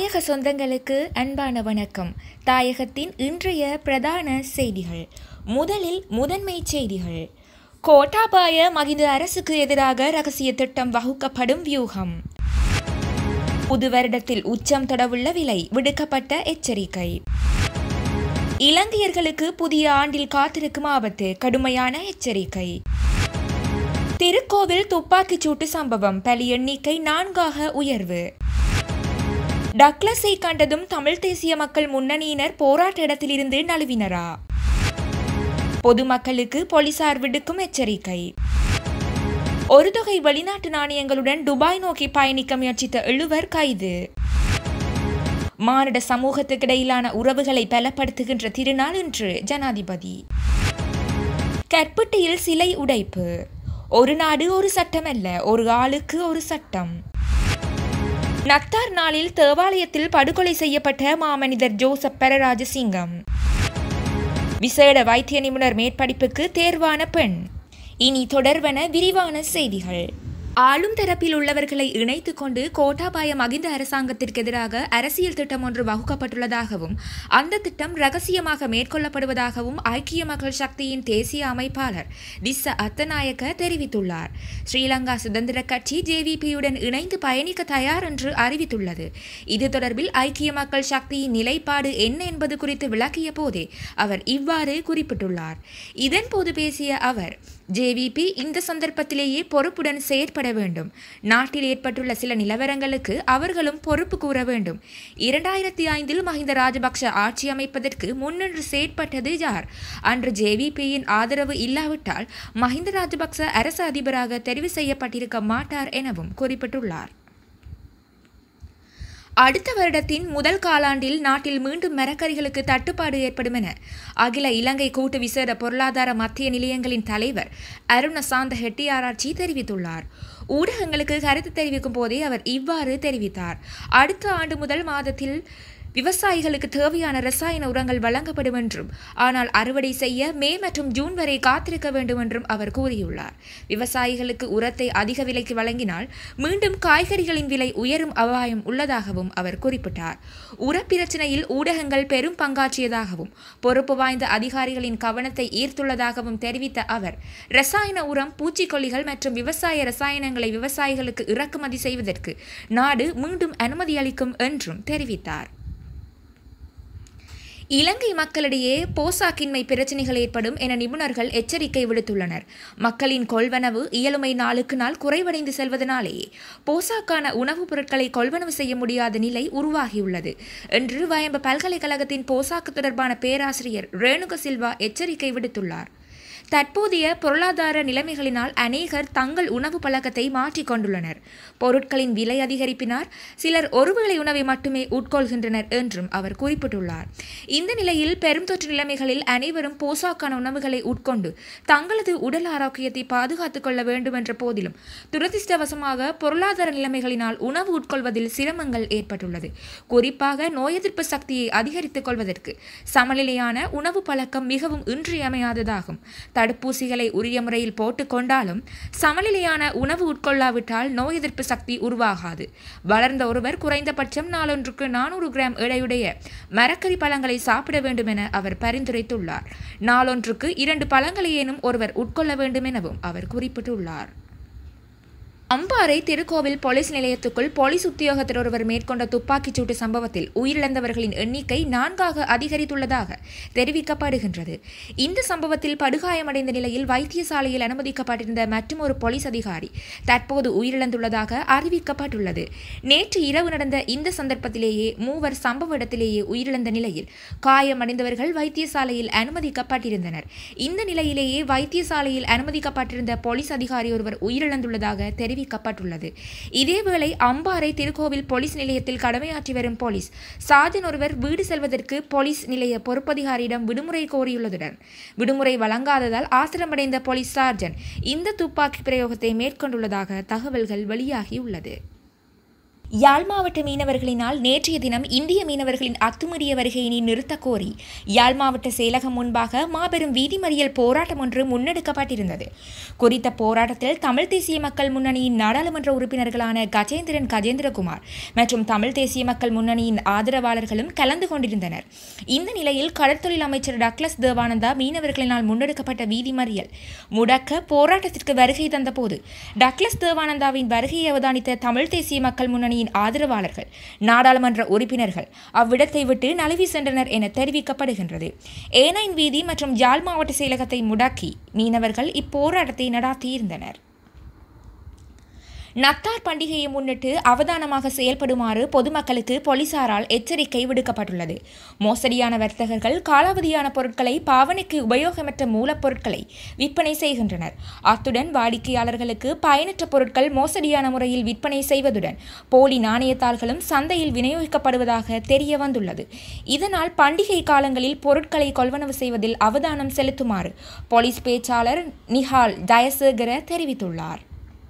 தாயக சொந்தங்களுக்கு அன்பான வணக்கம் தாயகத்தின் இன்றைய பிரதான செய்திகள் முதலில் முதன்மை செய்திகள் கோட்டாபாய மகிந்த அரசுக்கு எதிராக ரகசிய திட்டம் வகுக்கப்படும் வியூகம் புது வருடத்தில் உச்சம் தொடவுள்ள விலை விடுக்கப்பட்ட எச்சரிக்கை இலங்கையர்களுக்கு புதிய ஆண்டில் காத்திருக்கும் ஆபத்து கடுமையான எச்சரிக்கை திருக்கோவில் துப்பாக்கிச் சூட்டு சம்பவம் பலி எண்ணிக்கை நான்காக உயர்வு டக்ளஸை கண்டதும் தமிழ் தேசிய மக்கள் முன்னணியினர் போராட்ட இடத்திலிருந்து நழுவினரா பொதுமக்களுக்கு போலீசார் விடுக்கும் எச்சரிக்கை ஒரு தொகை வெளிநாட்டு நாணயங்களுடன் துபாய் நோக்கி பயணிக்க முயற்சித்த எழுவர் கைது மானிட சமூகத்துக்கிடையிலான உறவுகளை பலப்படுத்துகின்ற திருநாள் இன்று ஜனாதிபதி கற்பட்டியில் சிலை உடைப்பு ஒரு நாடு ஒரு சட்டம் அல்ல ஒரு ஆளுக்கு ஒரு சட்டம் நத்தார் நாளில் தேவாலயத்தில் படுகொலை செய்யப்பட்ட மாமனிதர் ஜோசப் பெரராஜசிங்கம் விசேட வைத்திய நிபுணர் மேற்படிப்புக்கு தேர்வான பெண் இனி தொடர்வன விரிவான செய்திகள் ஆளும் தரப்பில் உள்ளவர்களை இணைத்துக் கொண்டு கோட்டாபாய மகிந்த அரசாங்கத்திற்கு எதிராக அரசியல் திட்டம் ஒன்று வகுக்கப்பட்டுள்ளதாகவும் அந்த திட்டம் ரகசியமாக மேற்கொள்ளப்படுவதாகவும் ஐக்கிய மக்கள் சக்தியின் தேசிய அமைப்பாளர் திஸ்ஸ அத்தநாயக்க தெரிவித்துள்ளார் ஸ்ரீலங்கா சுதந்திர கட்சி ஜேவிபியுடன் இணைந்து பயணிக்க தயார் என்று அறிவித்துள்ளது இது தொடர்பில் ஐக்கிய மக்கள் சக்தியின் நிலைப்பாடு என்ன என்பது குறித்து விளக்கிய போதே அவர் இவ்வாறு குறிப்பிட்டுள்ளார் இதன்போது பேசிய அவர் ஜேவிபி இந்த சந்தர்ப்பத்திலேயே பொறுப்புடன் செயற்பட வேண்டும் நாட்டில் ஏற்பட்டுள்ள சில நிலவரங்களுக்கு அவர்களும் பொறுப்பு கூற வேண்டும் இரண்டாயிரத்தி ஐந்தில் மஹிந்த ராஜபக்ஷ ஆட்சி அமைப்பதற்கு முன்னின்று செயற்பட்டது யார் அன்று ஜேவிபியின் ஆதரவு இல்லாவிட்டால் மஹிந்த ராஜபக்ச அரசு அதிபராக தெரிவு செய்யப்பட்டிருக்க மாட்டார் எனவும் குறிப்பிட்டுள்ளார் அடுத்த வருடத்தின் முதல் காலாண்டில் நாட்டில் மீண்டும் மரக்கறிகளுக்கு தட்டுப்பாடு ஏற்படும் என அகில இலங்கை கூட்டு விசேட பொருளாதார மத்திய நிலையங்களின் தலைவர் அருண சாந்த ஹெட்டியாராய்ச்சி தெரிவித்துள்ளார் ஊடகங்களுக்கு கருத்து தெரிவிக்கும் போதே அவர் இவ்வாறு தெரிவித்தார் அடுத்த ஆண்டு முதல் மாதத்தில் விவசாயிகளுக்கு தேவையான ரசாயன உரங்கள் வழங்கப்படும் என்றும் ஆனால் அறுவடை செய்ய மே மற்றும் ஜூன் வரை காத்திருக்க வேண்டும் என்றும் அவர் கூறியுள்ளார் விவசாயிகளுக்கு உரத்தை அதிக விலைக்கு வழங்கினால் மீண்டும் காய்கறிகளின் விலை உயரும் அபாயம் உள்ளதாகவும் அவர் குறிப்பிட்டார் உர பிரச்சனையில் ஊடகங்கள் பெரும் பங்காற்றியதாகவும் பொறுப்பு வாய்ந்த அதிகாரிகளின் கவனத்தை ஈர்த்துள்ளதாகவும் தெரிவித்த அவர் ரசாயன உரம் பூச்சிக்கொல்லிகள் மற்றும் விவசாய ரசாயனங்களை விவசாயிகளுக்கு இறக்குமதி செய்வதற்கு நாடு மீண்டும் அனுமதி அளிக்கும் என்றும் தெரிவித்தார் இலங்கை மக்களிடையே போசாக்கின்மை பிரச்சினைகள் ஏற்படும் என நிபுணர்கள் எச்சரிக்கை விடுத்துள்ளனர் மக்களின் கொள்வனவு இயலுமை நாளுக்கு நாள் குறைவடைந்து செல்வதனாலேயே போசாக்கான உணவுப் பொருட்களை கொள்வனவு செய்ய முடியாத நிலை உருவாகியுள்ளது என்று வயம்பு பல்கலைக்கழகத்தின் போசாக்கு தொடர்பான பேராசிரியர் ரேணுக சில்வா எச்சரிக்கை விடுத்துள்ளார் தற்போதைய பொருளாதார நிலைமைகளினால் அநேகர் தங்கள் உணவு பழக்கத்தை மாற்றிக் கொண்டுள்ளனர் பொருட்களின் விலை அதிகரிப்பினால் சிலர் ஒருவேளை உணவை மட்டுமே உட்கொள்கின்றனர் என்றும் அவர் குறிப்பிட்டுள்ளார் இந்த நிலையில் பெரும் தொற்று நிலைமைகளில் அனைவரும் போசாக்கான உணவுகளை உட்கொண்டு தங்களது உடல் ஆரோக்கியத்தை பாதுகாத்துக் கொள்ள வேண்டும் என்ற போதிலும் துரதிருஷ்டவசமாக பொருளாதார நிலைமைகளினால் உணவு உட்கொள்வதில் சிரமங்கள் ஏற்பட்டுள்ளது குறிப்பாக நோய் எதிர்ப்பு சக்தியை அதிகரித்துக் கொள்வதற்கு சமநிலையான உணவு பழக்கம் மிகவும் இன்றியமையாததாகும் தடுப்பூசிகளை உரிய முறையில் போட்டுக்கொண்டாலும் சமநிலையான உணவு உட்கொள்ளாவிட்டால் நோய் எதிர்ப்பு சக்தி உருவாகாது வளர்ந்த ஒருவர் குறைந்தபட்சம் நாளொன்றுக்கு நானூறு கிராம் எடையுடைய மரக்கறி பழங்களை சாப்பிட வேண்டும் என அவர் பரிந்துரைத்துள்ளார் நாளொன்றுக்கு இரண்டு பழங்களையேனும் ஒருவர் உட்கொள்ள வேண்டும் எனவும் அவர் குறிப்பிட்டுள்ளார் அம்பாறை திருக்கோவில் போலீஸ் நிலையத்துக்குள் போலீஸ் உத்தியோகத்தர் ஒருவர் மேற்கொண்ட துப்பாக்கிச் சூட்டு சம்பவத்தில் உயிரிழந்தவர்களின் எண்ணிக்கை நான்காக அதிகரித்துள்ளதாக தெரிவிக்கப்படுகின்றது இந்த சம்பவத்தில் படுகாயமடைந்த நிலையில் வைத்தியசாலையில் அனுமதிக்கப்பட்டிருந்த மற்றொரு போலீஸ் அதிகாரி தற்போது உயிரிழந்துள்ளதாக அறிவிக்கப்பட்டுள்ளது நேற்று இரவு நடந்த இந்த சந்தர்ப்பத்திலேயே மூவர் சம்பவ இடத்திலேயே உயிரிழந்த நிலையில் காயமடைந்தவர்கள் வைத்தியசாலையில் அனுமதிக்கப்பட்டிருந்தனர் இந்த நிலையிலேயே வைத்தியசாலையில் அனுமதிக்கப்பட்டிருந்த போலீஸ் அதிகாரி ஒருவர் உயிரிழந்துள்ளதாக தெரிவித்தார் தெரிவிக்கப்பட்டுள்ளது இதேவேளை அம்பாறை திருக்கோவில் போலீஸ் நிலையத்தில் கடமையாற்றி வரும் போலீஸ் சாஜன் ஒருவர் வீடு செல்வதற்கு போலீஸ் நிலைய பொறுப்பதிகாரியிடம் விடுமுறை கோரியுள்ளதுடன் விடுமுறை வழங்காததால் ஆத்திரமடைந்த போலீஸ் சார்ஜன் இந்த துப்பாக்கி பிரயோகத்தை மேற்கொண்டுள்ளதாக தகவல்கள் வெளியாகியுள்ளது யாழ் மாவட்ட மீனவர்களினால் நேற்றைய தினம் இந்திய மீனவர்களின் அத்துமீறிய வருகையினை நிறுத்தக் கோரி யாழ் மாவட்ட செயலகம் முன்பாக மாபெரும் வீதி மறியல் போராட்டம் ஒன்று முன்னெடுக்கப்பட்டிருந்தது குறித்த போராட்டத்தில் தமிழ் தேசிய மக்கள் முன்னணியின் நாடாளுமன்ற உறுப்பினர்களான கஜேந்திரன் கஜேந்திரகுமார் மற்றும் தமிழ் தேசிய மக்கள் முன்னணியின் ஆதரவாளர்களும் கலந்து கொண்டிருந்தனர் இந்த நிலையில் கடற்தொழில் அமைச்சர் டக்ளஸ் தேவானந்தா மீனவர்களினால் முன்னெடுக்கப்பட்ட வீதி மறியல் முடக்க போராட்டத்திற்கு வருகை தந்தபோது டக்ளஸ் தேவானந்தாவின் வருகையை அவதானித்த தமிழ் தேசிய மக்கள் முன்னணியின் ஆதரவாளர்கள் நாடாளுமன்ற உறுப்பினர்கள் அவ்விடத்தை விட்டு நழுவி சென்றனர் என தெரிவிக்கப்படுகின்றது ஏனைன் வீதி மற்றும் யாழ் மாவட்ட செயலகத்தை முடக்கி மீனவர்கள் இப்போராட்டத்தை நடாத்தியிருந்தனர் நத்தார் பண்டிகையை முன்னிட்டு அவதானமாக செயல்படுமாறு பொதுமக்களுக்கு போலீசாரால் எச்சரிக்கை விடுக்கப்பட்டுள்ளது மோசடியான வர்த்தகர்கள் காலாவதியான பொருட்களை பாவனைக்கு உபயோகமற்ற மூலப்பொருட்களை விற்பனை செய்கின்றனர் அத்துடன் வாடிக்கையாளர்களுக்கு பயனற்ற பொருட்கள் மோசடியான முறையில் விற்பனை செய்வதுடன் போலி நாணயத்தாள்களும் சந்தையில் விநியோகிக்கப்படுவதாக தெரிய வந்துள்ளது இதனால் பண்டிகை காலங்களில் பொருட்களை கொள்வனவு செய்வதில் அவதானம் செலுத்துமாறு போலீஸ் பேச்சாளர் நிஹால் ஜயசேகர தெரிவித்துள்ளார்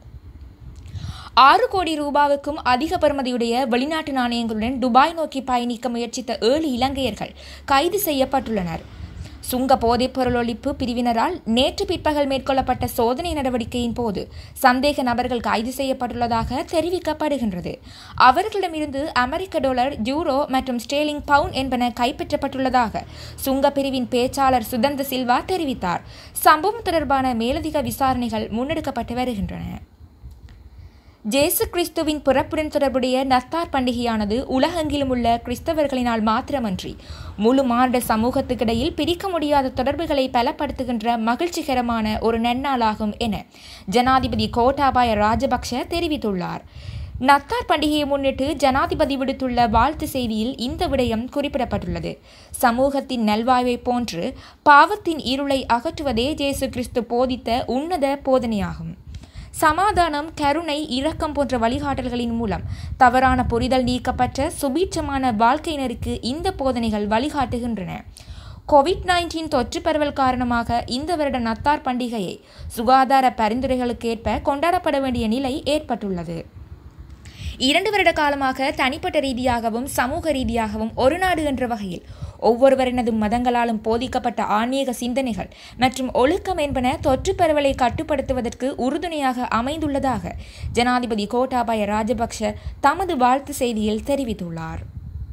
ஆறு கோடி ரூபாவுக்கும் அதிக பெறுமதியுடைய வெளிநாட்டு நாணயங்களுடன் துபாய் நோக்கி பயணிக்க முயற்சித்த ஏழு இலங்கையர்கள் கைது செய்யப்பட்டுள்ளனர் சுங்க போதைப்பொருள் ஒழிப்பு பிரிவினரால் நேற்று பிற்பகல் மேற்கொள்ளப்பட்ட சோதனை நடவடிக்கையின் போது சந்தேக நபர்கள் கைது செய்யப்பட்டுள்ளதாக தெரிவிக்கப்படுகின்றது அவர்களிடமிருந்து அமெரிக்க டாலர் யூரோ மற்றும் ஸ்டேலிங் பவுன் என்பன கைப்பற்றப்பட்டுள்ளதாக சுங்க பிரிவின் பேச்சாளர் சுதந்த சில்வா தெரிவித்தார் சம்பவம் தொடர்பான மேலதிக விசாரணைகள் முன்னெடுக்கப்பட்டு வருகின்றன ஜேசு கிறிஸ்துவின் பிறப்புடன் தொடர்புடைய நத்தார் பண்டிகையானது உலகெங்கிலும் உள்ள கிறிஸ்தவர்களினால் மாத்திரமன்றி முழு மாநில சமூகத்துக்கிடையில் பிரிக்க முடியாத தொடர்புகளை பலப்படுத்துகின்ற மகிழ்ச்சிகரமான ஒரு நன்னாளாகும் என ஜனாதிபதி கோட்டாபாய ராஜபக்ஷ தெரிவித்துள்ளார் நத்தார் பண்டிகையை முன்னிட்டு ஜனாதிபதி விடுத்துள்ள வாழ்த்து செய்தியில் இந்த விடயம் குறிப்பிடப்பட்டுள்ளது சமூகத்தின் நல்வாழ்வை போன்று பாவத்தின் இருளை அகற்றுவதே ஜேசு கிறிஸ்து போதித்த உன்னத போதனையாகும் சமாதானம் கருணை இரக்கம் போன்ற வழிகாட்டல்களின் மூலம் தவறான புரிதல் நீக்கப்பட்ட சுபீட்சமான வாழ்க்கையினருக்கு இந்த போதனைகள் வழிகாட்டுகின்றன கோவிட் நைன்டீன் தொற்று பரவல் காரணமாக இந்த வருட நத்தார் பண்டிகையை சுகாதார பரிந்துரைகளுக்கேற்ப கொண்டாடப்பட வேண்டிய நிலை ஏற்பட்டுள்ளது இரண்டு வருட காலமாக தனிப்பட்ட ரீதியாகவும் சமூக ரீதியாகவும் ஒரு நாடு என்ற வகையில் ஒவ்வொருவரினதும் மதங்களாலும் போதிக்கப்பட்ட ஆன்மீக சிந்தனைகள் மற்றும் ஒழுக்கம் என்பன தொற்று பரவலை கட்டுப்படுத்துவதற்கு உறுதுணையாக அமைந்துள்ளதாக ஜனாதிபதி கோட்டாபாய ராஜபக்ஷ தமது வாழ்த்து செய்தியில் தெரிவித்துள்ளார்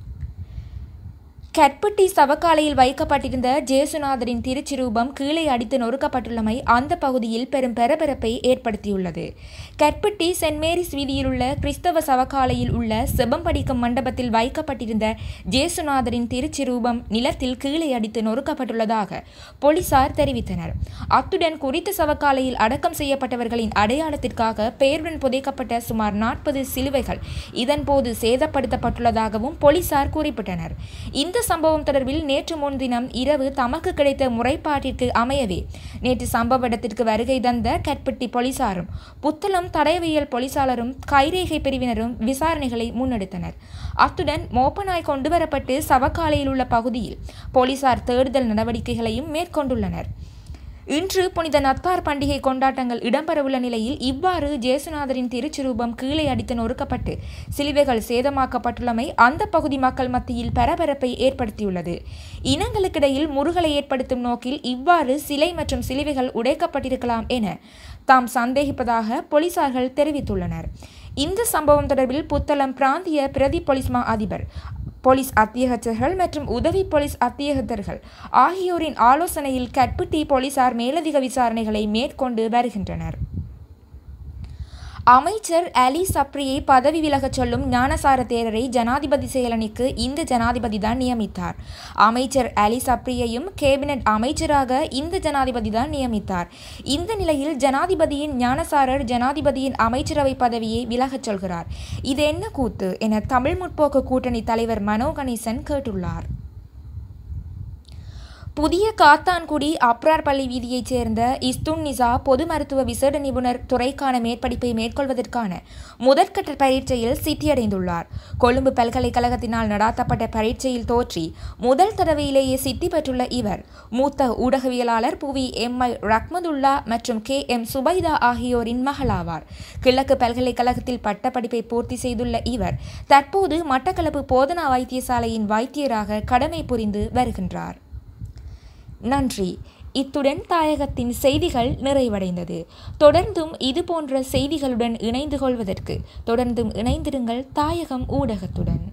கற்பட்டி சவக்காலையில் வைக்கப்பட்டிருந்த ஜேசுநாதரின் திருச்சிரூபம் கீழே அடித்து நொறுக்கப்பட்டுள்ளமை அந்த பகுதியில் பெரும் பரபரப்பை ஏற்படுத்தியுள்ளது கற்பட்டி சென்ட் மேரிஸ் வீதியிலுள்ள கிறிஸ்தவ சவக்காலையில் உள்ள செபம் படிக்கும் மண்டபத்தில் வைக்கப்பட்டிருந்த ஜேசுநாதரின் திருச்சிரூபம் நிலத்தில் கீழே அடித்து நொறுக்கப்பட்டுள்ளதாக போலீசார் தெரிவித்தனர் அத்துடன் குறித்த சவக்காலையில் அடக்கம் செய்யப்பட்டவர்களின் அடையாளத்திற்காக பெயருடன் புதைக்கப்பட்ட சுமார் நாற்பது சிலுவைகள் இதன்போது சேதப்படுத்தப்பட்டுள்ளதாகவும் போலீசார் குறிப்பிட்டனர் இந்த சம்பவம் தொடர்பில் நேற்று முன்தினம் இரவு தமக்கு கிடைத்த முறைப்பாட்டிற்கு அமையவே நேற்று சம்பவ இடத்திற்கு வருகை தந்த கட்பட்டி போலீசாரும் புத்தளம் தடயவியல் போலீசாளரும் கைரேகை பிரிவினரும் விசாரணைகளை முன்னெடுத்தனர் அத்துடன் மோப்பனாய் கொண்டுவரப்பட்டு சவக்காலையில் உள்ள பகுதியில் போலீசார் தேடுதல் நடவடிக்கைகளையும் மேற்கொண்டுள்ளனர் இன்று புனித நத்தார் பண்டிகை கொண்டாட்டங்கள் இடம்பெறவுள்ள நிலையில் இவ்வாறு ஜேசுநாதரின் திருச்சிரூபம் கீழே அடித்து நொறுக்கப்பட்டு சிலுவைகள் சேதமாக்கப்பட்டுள்ளமை அந்த பகுதி மக்கள் மத்தியில் பரபரப்பை ஏற்படுத்தியுள்ளது இனங்களுக்கிடையில் முருகலை ஏற்படுத்தும் நோக்கில் இவ்வாறு சிலை மற்றும் சிலுவைகள் உடைக்கப்பட்டிருக்கலாம் என தாம் சந்தேகிப்பதாக போலீசார்கள் தெரிவித்துள்ளனர் இந்த சம்பவம் தொடர்பில் புத்தளம் பிராந்திய பிரதி போலீஸ் மா அதிபர் போலீஸ் அத்தியகத்தர்கள் மற்றும் உதவி போலீஸ் அத்தியகத்தர்கள் ஆகியோரின் ஆலோசனையில் கட்புட்டி போலீசார் மேலதிக விசாரணைகளை மேற்கொண்டு வருகின்றனர் அமைச்சர் அலி சப்ரியை பதவி விலகச் சொல்லும் ஞானசார தேரரை ஜனாதிபதி செயலணிக்கு இந்த ஜனாதிபதி தான் நியமித்தார் அமைச்சர் அலி சப்ரியையும் கேபினட் அமைச்சராக இந்த ஜனாதிபதி தான் நியமித்தார் இந்த நிலையில் ஜனாதிபதியின் ஞானசாரர் ஜனாதிபதியின் அமைச்சரவை பதவியை விலகச் சொல்கிறார் இது என்ன கூத்து என தமிழ் முற்போக்கு கூட்டணி தலைவர் மனோ கணேசன் கேட்டுள்ளார் புதிய காத்தான்குடி அப்ரார் பள்ளி வீதியைச் சேர்ந்த இஸ்துன் நிசா பொது மருத்துவ விசேட நிபுணர் துறைக்கான மேற்படிப்பை மேற்கொள்வதற்கான முதற்கட்ட பரீட்சையில் சித்தியடைந்துள்ளார் கொழும்பு பல்கலைக்கழகத்தினால் நடாத்தப்பட்ட பரீட்சையில் தோற்றி முதல் தடவையிலேயே சித்தி பெற்றுள்ள இவர் மூத்த ஊடகவியலாளர் புவி எம் ஐ ரஹ்மதுல்லா மற்றும் கே எம் சுபைதா ஆகியோரின் மகளாவார் கிழக்கு பல்கலைக்கழகத்தில் பட்டப்படிப்பை பூர்த்தி செய்துள்ள இவர் தற்போது மட்டக்களப்பு போதனா வைத்தியசாலையின் வைத்தியராக கடமை புரிந்து வருகின்றார் நன்றி இத்துடன் தாயகத்தின் செய்திகள் நிறைவடைந்தது தொடர்ந்தும் இது போன்ற செய்திகளுடன் இணைந்து கொள்வதற்கு தொடர்ந்தும் இணைந்திருங்கள் தாயகம் ஊடகத்துடன்